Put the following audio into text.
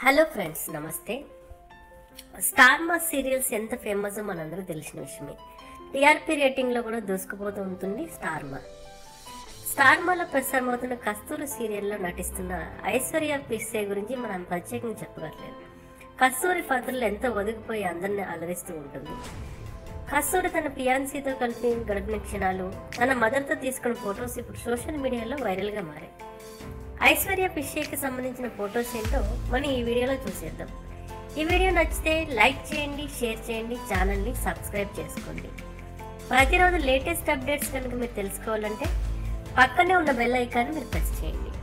hello friends నమస్తే star Maa serials ఎంత famous మనందరూ తెలిసిన విషయమే టీఆర్పీ రేటింగ్లో కూడా దూసుకుపోతూ ఉంటుంది స్టార్ మా స్టార్ మాలో ప్రసారమవుతున్న కస్తూరి సీరియల్లో నటిస్తున్న ఐశ్వర్య పిస్సే గురించి మనం ప్రత్యేకంగా చెప్పగట్లేదు కస్తూరి పాత్రలు ఎంతో ఒదిగిపోయి అందరిని అలరిస్తూ ఉంటుంది కస్తూరి తన పియాన్సీతో కలిపి గడిపిన క్షణాలు తన మదర్తో తీసుకున్న ఫొటోస్ ఇప్పుడు సోషల్ మీడియాలో వైరల్గా మారాయి ఐశ్వర్య పిషేకి సంబంధించిన ఫొటోస్ ఏంటో మనం ఈ వీడియోలో చూసేద్దాం ఈ వీడియో నచ్చితే లైక్ చేయండి షేర్ చేయండి ఛానల్ని సబ్స్క్రైబ్ చేసుకోండి ప్రతిరోజు లేటెస్ట్ అప్డేట్స్ కనుక మీరు తెలుసుకోవాలంటే పక్కనే ఉన్న బెల్ ఐకాన్ మీరు ప్రెస్ చేయండి